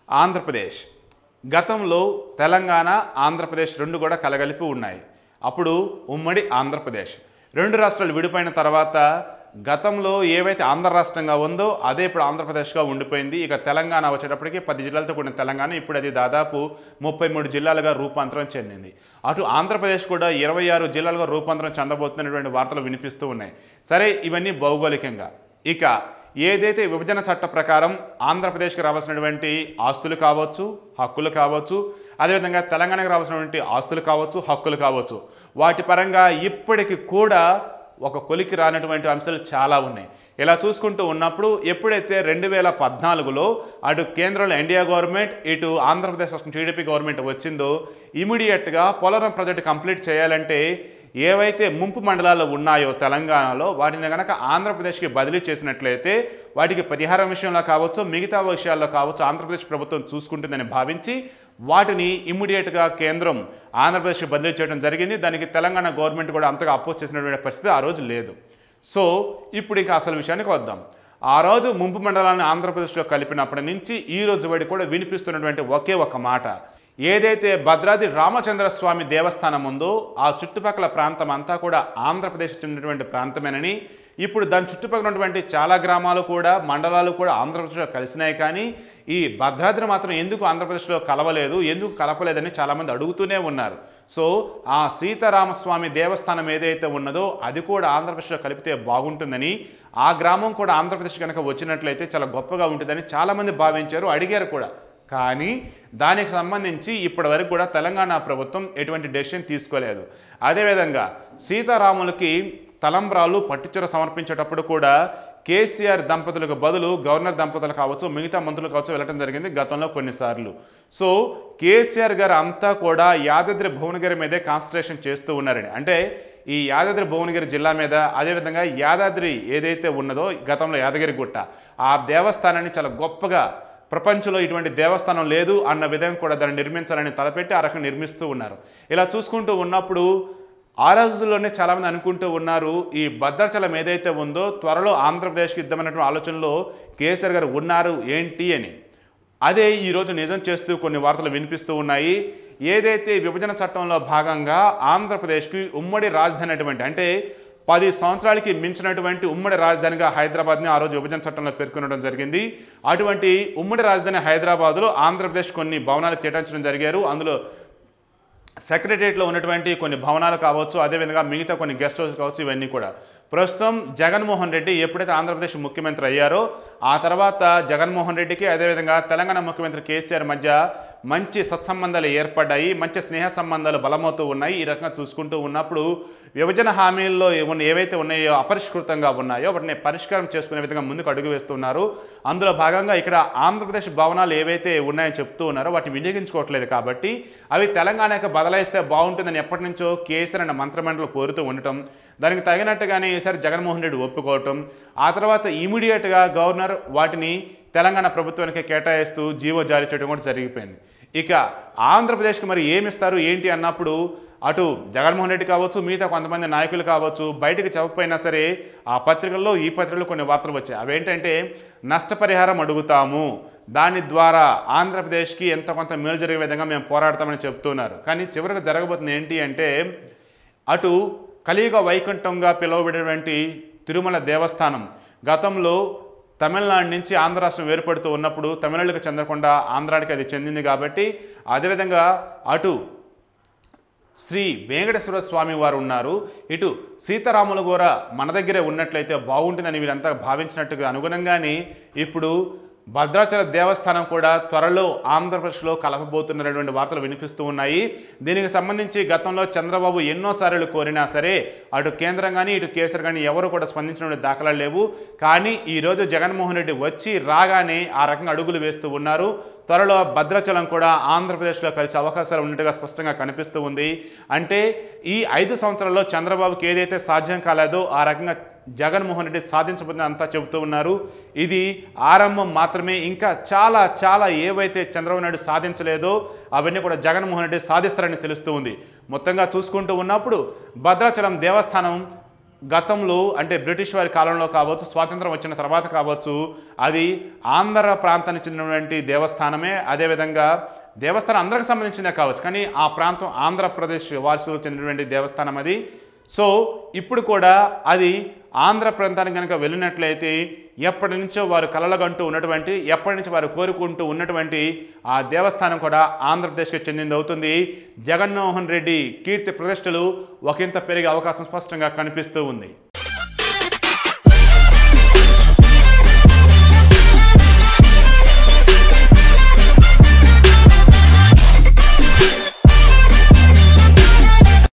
ఆంధ్రప్రదేశ్ గతంలో తెలంగాణ ఆంధ్రప్రదేశ్ రెండు కూడా కలగలిపి ఉన్నాయి అప్పుడు ఉమ్మడి ఆంధ్రప్రదేశ్ రెండు రాష్ట్రాలు విడిపోయిన తర్వాత గతంలో ఏవైతే ఆంధ్ర రాష్ట్రంగా ఉందో అదే ఇప్పుడు ఆంధ్రప్రదేశ్గా ఉండిపోయింది ఇక తెలంగాణ వచ్చేటప్పటికి పది జిల్లాలతో కూడిన తెలంగాణ ఇప్పుడు అది దాదాపు ముప్పై మూడు జిల్లాలుగా రూపాంతరం చెందింది అటు ఆంధ్రప్రదేశ్ కూడా ఇరవై ఆరు జిల్లాలుగా రూపాంతరం చెందబోతున్నటువంటి వార్తలు వినిపిస్తూ ఉన్నాయి సరే ఇవన్నీ భౌగోళికంగా ఇక ఏదైతే విభజన చట్ట ప్రకారం ఆంధ్రప్రదేశ్కి రావాల్సినటువంటి ఆస్తులు కావచ్చు హక్కులు కావచ్చు అదేవిధంగా తెలంగాణకు రావాల్సినటువంటి ఆస్తులు కావచ్చు హక్కులు కావచ్చు వాటి పరంగా ఇప్పటికి కూడా ఒక కొలికి రానటువంటి అంశాలు చాలా ఉన్నాయి ఇలా చూసుకుంటూ ఉన్నప్పుడు ఎప్పుడైతే రెండు వేల పద్నాలుగులో అటు కేంద్రంలో ఎన్డీఏ గవర్నమెంట్ ఇటు ఆంధ్రప్రదేశ్ రాష్ట్రం టీడీపీ గవర్నమెంట్ వచ్చిందో ఇమీడియట్గా పోలవరం ప్రాజెక్ట్ కంప్లీట్ చేయాలంటే ఏవైతే ముంపు మండలాలు ఉన్నాయో తెలంగాణలో వాటిని కనుక ఆంధ్రప్రదేశ్కి బదిలీ చేసినట్లయితే వాటికి పరిహారం విషయంలో కావచ్చు మిగతా విషయాల్లో కావచ్చు ఆంధ్రప్రదేశ్ ప్రభుత్వం చూసుకుంటుందని భావించి వాటిని ఇమ్మీడియట్గా కేంద్రం ఆంధ్రప్రదేశ్కి బదిలీ చేయడం జరిగింది దానికి తెలంగాణ గవర్నమెంట్ కూడా అంతగా అపోజ్ చేసినటువంటి పరిస్థితి ఆ రోజు లేదు సో ఇప్పుడు ఇంకా అసలు విషయానికి వద్దాం ఆ రోజు ముంపు మండలాన్ని ఆంధ్రప్రదేశ్లో కలిపినప్పటి నుంచి ఈ రోజు వరకు కూడా వినిపిస్తున్నటువంటి ఒకే ఒక మాట ఏదైతే భద్రాద్రి రామచంద్ర స్వామి దేవస్థానం ఉందో ఆ చుట్టుపక్కల ప్రాంతం అంతా కూడా ఆంధ్రప్రదేశ్ చెందినటువంటి ప్రాంతమేనని ఇప్పుడు దాని చుట్టుపక్కల ఉన్నటువంటి చాలా గ్రామాలు కూడా మండలాలు కూడా ఆంధ్రప్రదేశ్లో కలిసినాయి కానీ ఈ భద్రాద్రి మాత్రం ఎందుకు ఆంధ్రప్రదేశ్లో కలవలేదు ఎందుకు కలపలేదని చాలామంది అడుగుతూనే ఉన్నారు సో ఆ సీతారామస్వామి దేవస్థానం ఏదైతే ఉన్నదో అది కూడా ఆంధ్రప్రదేశ్లో కలిపితే బాగుంటుందని ఆ గ్రామం కూడా ఆంధ్రప్రదేశ్ కనుక వచ్చినట్లయితే చాలా గొప్పగా ఉంటుందని చాలామంది భావించారు అడిగారు కూడా కానీ దానికి సంబంధించి ఇప్పటి వరకు కూడా తెలంగాణ ప్రభుత్వం ఎటువంటి డెసిషన్ తీసుకోలేదు అదేవిధంగా సీతారాములకి తలంబ్రాలు పట్టుచీర సమర్పించేటప్పుడు కూడా కేసీఆర్ దంపతులకు బదులు గవర్నర్ దంపతులు కావచ్చు మిగతా మంత్రులు కావచ్చు వెళ్ళడం జరిగింది గతంలో కొన్నిసార్లు సో కేసీఆర్ గారు అంతా కూడా యాదాద్రి భువనగిరి మీదే కాన్సన్ట్రేషన్ చేస్తూ ఉన్నారని అంటే ఈ యాదాద్రి భువనగిరి జిల్లా మీద అదేవిధంగా యాదాద్రి ఏదైతే ఉన్నదో గతంలో యాదగిరి గుట్ట ఆ దేవస్థానాన్ని చాలా గొప్పగా ప్రపంచంలో ఇటువంటి దేవస్థానం లేదు అన్న విధంగా కూడా దాన్ని నిర్మించాలని తలపెట్టి ఆ రకంగా నిర్మిస్తూ ఉన్నారు ఇలా చూసుకుంటూ ఉన్నప్పుడు ఆ రోజుల్లోనే చాలామంది అనుకుంటూ ఉన్నారు ఈ భద్రాచలం ఏదైతే ఉందో త్వరలో ఆంధ్రప్రదేశ్కి ఇద్దామన్నటువంటి ఆలోచనలో కేసీఆర్ గారు ఉన్నారు ఏంటి అని అదే ఈరోజు నిజం చేస్తూ కొన్ని వార్తలు వినిపిస్తూ ఉన్నాయి ఏదైతే విభజన చట్టంలో భాగంగా ఆంధ్రప్రదేశ్కి ఉమ్మడి రాజధాని అటువంటి అంటే పది సంవత్సరాలకి మించినటువంటి ఉమ్మడి రాజధానిగా హైదరాబాద్ని ఆ రోజు విభజన చట్టంలో పేర్కొనడం జరిగింది అటువంటి ఉమ్మడి రాజధాని హైదరాబాద్లో ఆంధ్రప్రదేశ్ కొన్ని భవనాలు కేటాయించడం జరిగారు అందులో సెక్రటరియట్లో ఉన్నటువంటి కొన్ని భవనాలు కావచ్చు అదేవిధంగా మిగతా కొన్ని గెస్ట్ హౌస్ కావచ్చు ఇవన్నీ కూడా ప్రస్తుతం జగన్మోహన్ రెడ్డి ఎప్పుడైతే ఆంధ్రప్రదేశ్ ముఖ్యమంత్రి అయ్యారో ఆ తర్వాత జగన్మోహన్ రెడ్డికి అదేవిధంగా తెలంగాణ ముఖ్యమంత్రి కేసీఆర్ మధ్య మంచి సత్సంబంధాలు ఏర్పడ్డాయి మంచి స్నేహ సంబంధాలు బలమవుతూ ఉన్నాయి ఈ రకంగా చూసుకుంటూ ఉన్నప్పుడు విభజన హామీల్లో ఉన్న ఏవైతే ఉన్నాయో అపరిష్కృతంగా ఉన్నాయో వాటిని పరిష్కారం చేసుకునే విధంగా ముందుకు అడుగు వేస్తున్నారు అందులో భాగంగా ఇక్కడ ఆంధ్రప్రదేశ్ భవనాలు ఏవైతే ఉన్నాయో చెప్తూ ఉన్నారో వాటిని వినియోగించుకోవట్లేదు కాబట్టి అవి తెలంగాణకు బదలాయిస్తే బాగుంటుందని ఎప్పటి నుంచో కేసీఆర్ అన్న మంత్రిమండలి కోరుతూ ఉండటం దానికి తగినట్టుగానే ఈసారి జగన్మోహన్ రెడ్డి ఒప్పుకోవటం ఆ తర్వాత ఇమీడియట్గా గవర్నర్ వాటిని తెలంగాణ ప్రభుత్వానికి కేటాయిస్తూ జీవో జారీ చేయడం కూడా జరిగిపోయింది ఇక ఆంధ్రప్రదేశ్కి మరి ఏమిస్తారు ఏంటి అన్నప్పుడు అటు జగన్మోహన్ రెడ్డి కావచ్చు మిగతా కొంతమంది నాయకులు కావచ్చు బయటకు చెప్పకపోయినా సరే ఆ పత్రికల్లో ఈ పత్రికల్లో కొన్ని వార్తలు వచ్చాయి అవేంటంటే నష్టపరిహారం అడుగుతాము దాని ద్వారా ఆంధ్రప్రదేశ్కి ఎంత కొంత మేలు జరిగే విధంగా మేము పోరాడతామని చెప్తున్నారు కానీ చివరికి జరగబోతుంది ఏంటి అంటే అటు కలియుగ వైకుంఠంగా పిలువబడేటువంటి తిరుమల దేవస్థానం గతంలో తమిళనాడు నుంచి ఆంధ్ర రాష్ట్రం ఏర్పడుతూ ఉన్నప్పుడు తమిళనాడుకి చెందకుండా ఆంధ్రానికి అది చెందింది కాబట్టి అదేవిధంగా అటు శ్రీ వెంకటేశ్వర స్వామి వారు ఉన్నారు ఇటు సీతారాములు కూడా మన దగ్గరే ఉన్నట్లయితే బాగుంటుందని వీరంతా భావించినట్టుగా అనుగుణంగానే ఇప్పుడు భద్రాచల దేవస్థానం కూడా త్వరలో ఆంధ్రప్రదేశ్లో కలపబోతున్నటువంటి వార్తలు వినిపిస్తూ ఉన్నాయి దీనికి సంబంధించి గతంలో చంద్రబాబు ఎన్నోసార్లు కోరినా సరే అటు కేంద్రం కానీ ఇటు కేసీఆర్ కానీ ఎవరు కూడా స్పందించిన దాఖలాలు లేవు కానీ ఈరోజు జగన్మోహన్ రెడ్డి వచ్చి రాగానే ఆ రకంగా అడుగులు వేస్తూ ఉన్నారు త్వరలో భద్రాచలం కూడా ఆంధ్రప్రదేశ్లో కలిసే అవకాశాలు ఉన్నట్టుగా స్పష్టంగా కనిపిస్తూ ఉంది అంటే ఈ ఐదు సంవత్సరాల్లో చంద్రబాబుకి ఏదైతే సాధ్యం కాలేదో ఆ రకంగా జగన్మోహన్ రెడ్డి సాధించబోతుందని అంతా చెబుతూ ఉన్నారు ఇది ఆరంభం మాత్రమే ఇంకా చాలా చాలా ఏవైతే చంద్రబాబు నాయుడు సాధించలేదో అవన్నీ కూడా జగన్మోహన్ రెడ్డి సాధిస్తారని తెలుస్తూ ఉంది మొత్తంగా చూసుకుంటూ ఉన్నప్పుడు భద్రాచలం దేవస్థానం గతంలో అంటే బ్రిటిష్ వారి కాలంలో కావచ్చు స్వాతంత్రం వచ్చిన తర్వాత కావచ్చు అది ఆంధ్ర ప్రాంతానికి చెందినటువంటి దేవస్థానమే అదేవిధంగా దేవస్థానం అందరికి సంబంధించిందే కావచ్చు కానీ ఆ ప్రాంతం ఆంధ్రప్రదేశ్ వాసులకు చెందినటువంటి దేవస్థానం అది సో ఇప్పుడు కూడా అది ఆంధ్ర ప్రాంతానికి కనుక వెళ్ళినట్లయితే ఎప్పటి నుంచో వారు కలలగంటూ ఉన్నటువంటి ఎప్పటి నుంచి వారు కోరుకుంటూ ఉన్నటువంటి ఆ దేవస్థానం కూడా ఆంధ్రప్రదేశ్కి చెందింది అవుతుంది జగన్మోహన్ రెడ్డి కీర్తి ప్రతిష్టలు ఒకంత పెరిగే అవకాశం స్పష్టంగా కనిపిస్తూ ఉంది